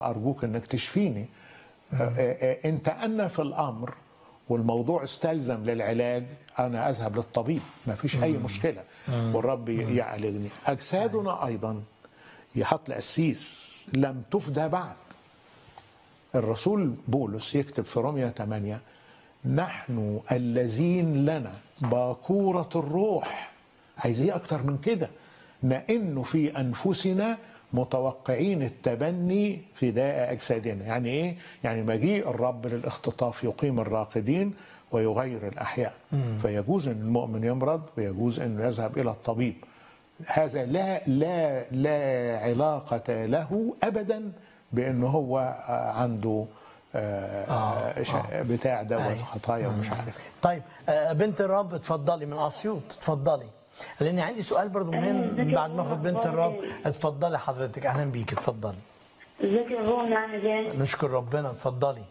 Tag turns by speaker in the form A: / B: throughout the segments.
A: أرجوك أنك تشفيني آه، آه، إن تأنى في الأمر والموضوع استلزم للعلاج أنا أذهب للطبيب ما فيش أي مشكلة والرب يعالجني أجسادنا أيضا يحط القسيس لم تفدى بعد الرسول بولس يكتب في روميا 8 نحن الذين لنا باكورة الروح عايز ايه اكتر من كده نئن في انفسنا متوقعين التبني فداء اجسادنا يعني ايه يعني مجيء الرب للاختطاف يقيم الراقدين ويغير الاحياء فيجوز ان المؤمن يمرض ويجوز انه يذهب الى الطبيب هذا لا لا لا علاقة له ابدا بانه هو عنده آه
B: آه،
A: آه بتاع دوت
B: أي.
A: خطايا ومش عارف ايه
B: طيب آه، بنت الرب اتفضلي من اسيوط اتفضلي لان عندي سؤال برضو مهم بعد ما اخد بنت الرب اتفضلي حضرتك اهلا بيك اتفضلي
C: ازيك يا بابا عامل ايه؟
B: نشكر ربنا اتفضلي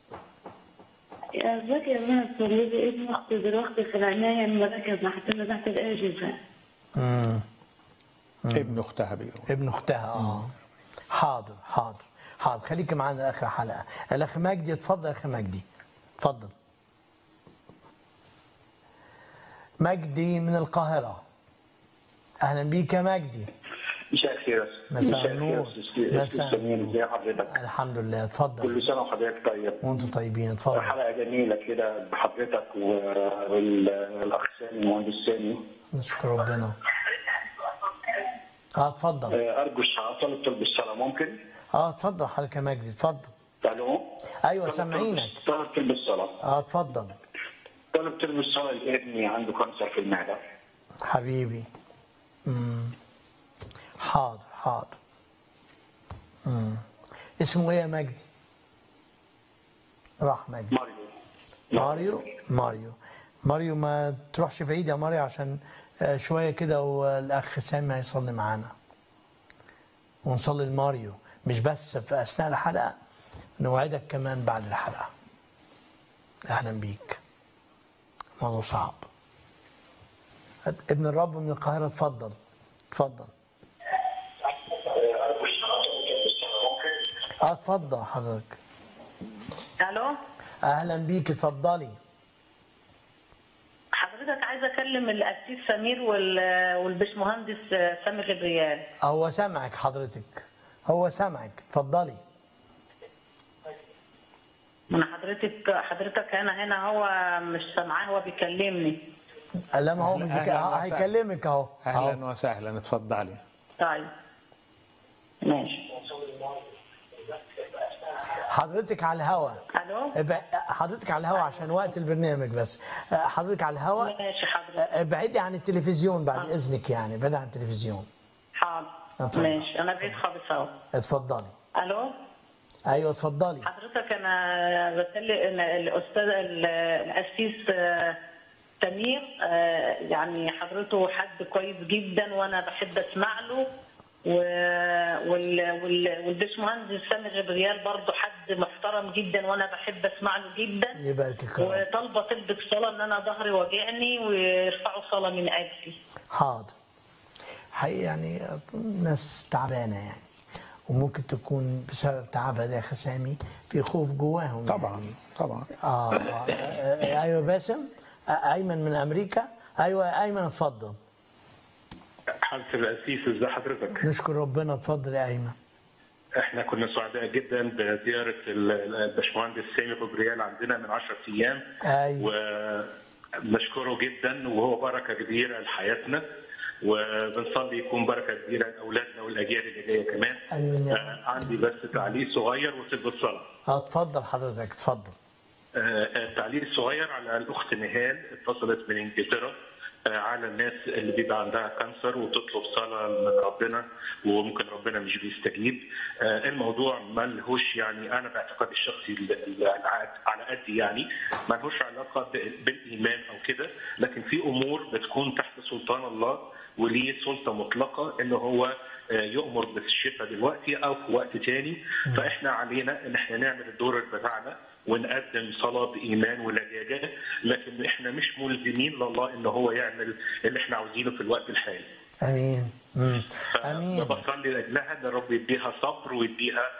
C: ازيك يا بابا تصلي ابن اختي دلوقتي في العناية المركز حاطينه تحت الأجهزة
B: امم
A: ابن اختها بيقول
B: ابن اختها اه حاضر حاضر حاضر خليك معانا لاخر حلقه الاخ مجدي اتفضل يا اخ مجدي اتفضل مجدي من القاهره اهلا بيك يا مجدي
D: مساء الخير
B: مساء النور
D: مساء
B: مساء
D: الخير ازي حضرتك
B: الحمد لله اتفضل
D: كل سنه وحضرتك طيب
B: وانتم طيبين اتفضل
D: حلقه جميله كده بحضرتك والاخ سامي المهندس سامي
B: نشكر ربنا اه اتفضل
D: آه، ارجو الشعار طلب طلب الصلاه ممكن؟
B: اه اتفضل حضرتك يا مجدي اتفضل
D: الو
B: ايوه
D: طلب-
B: سامعينك
D: طلب طلب الصلاه
B: اه اتفضل
D: طلب طلب الصلاه لابني عنده كانسر في المعده
B: حبيبي مم. حاضر حاضر مم. اسمه ايه يا مجدي راح مجدي
D: ماريو
B: ماريو ماريو ماريو ما تروحش بعيد يا ماريو عشان آه، شويه كده والاخ سامي هيصلي معانا ونصلي لماريو مش بس في اثناء الحلقه نوعدك كمان بعد الحلقه اهلا بيك موضوع صعب ابن الرب من القاهره اتفضل اتفضل اه اتفضل حضرتك
C: الو
B: اهلا بيك اتفضلي
C: حضرتك عايزه اكلم القسيس سمير وال- والبشمهندس سامي غبريال
B: هو سامعك حضرتك هو سامعك اتفضلي
C: من حضرتك حضرتك انا هنا هو مش سامعاه هو بيكلمني
B: لما هو
A: أهلاً-
B: مش
A: أهلاً
B: ه-
A: وسهلاً.
B: هيكلمك اهو أهو.
A: اهلا وسهلا اتفضلي
C: طيب ماشي
B: حضرتك على الهوا
C: الو
B: ابع- حضرتك على الهوا عشان وقت البرنامج بس حضرتك على الهوا
C: ماشي حضرتك
B: ابعدي عن التلفزيون بعد اذنك يعني ابعدي عن التلفزيون
C: حاضر
B: اتفضل.
C: ماشي انا بعيد خالص اهو
B: اتفضلي
C: الو
B: ايوه اتفضلي
C: حضرتك انا بكلم الاستاذ ال- القسيس آه، سمير آه، يعني حضرته حد كويس جدا وانا بحب اسمع له و- وال- وال- والبشمهندس سامي غبريال برضه حد محترم جدا وانا بحب اسمع له جدا
B: يباركك يا رب.
C: وطالبه طلبة صلاه ان انا ظهري واجعني ويرفعوا صلاه من اجلي
B: حاضر حقيقي يعني ناس تعبانه يعني وممكن تكون بسبب تعبها ده يا أخي سامي في خوف جواهم
A: طبعا
B: يعني.
A: طبعا
B: آه, آه, آه ايوه باسم آه ايمن من امريكا ايوه ايمن اتفضل
D: حالة القسيس ازي حضرتك؟
B: نشكر ربنا اتفضل يا ايمن
D: احنا كنا سعداء جدا بزياره ال- الباشمهندس سامي غبريال عندنا من 10 ايام
B: ايوه
D: ونشكره جدا وهو بركه كبيره لحياتنا وبنصلي يكون بركه كبيره لاولادنا والاجيال اللي جايه كمان
B: امين يا رب.
D: آه، عندي بس تعليق صغير وسيب الصلاه
B: آه اتفضل حضرتك اتفضل
D: آه، آه، تعليق صغير على الاخت نهال اتصلت من انجلترا آه، على الناس اللي بيبقى عندها كانسر وتطلب صلاه من ربنا وممكن ربنا مش بيستجيب آه، الموضوع ملهوش يعني انا باعتقادي الشخصي ال- ال- على قدي يعني ملهوش علاقه ب- بالايمان او كده لكن في امور بتكون تحت سلطان الله وليه سلطه مطلقه ان هو آه، يؤمر بالشفاء دلوقتي او في وقت تاني فاحنا علينا ان احنا نعمل الدور بتاعنا ونقدم صلاه بايمان ولجاجه لكن احنا مش ملزمين لله ان هو يعمل اللي احنا عاوزينه في الوقت الحالي
B: امين مم. امين
D: فبصلي لاجلها ان رب يديها صبر ويديها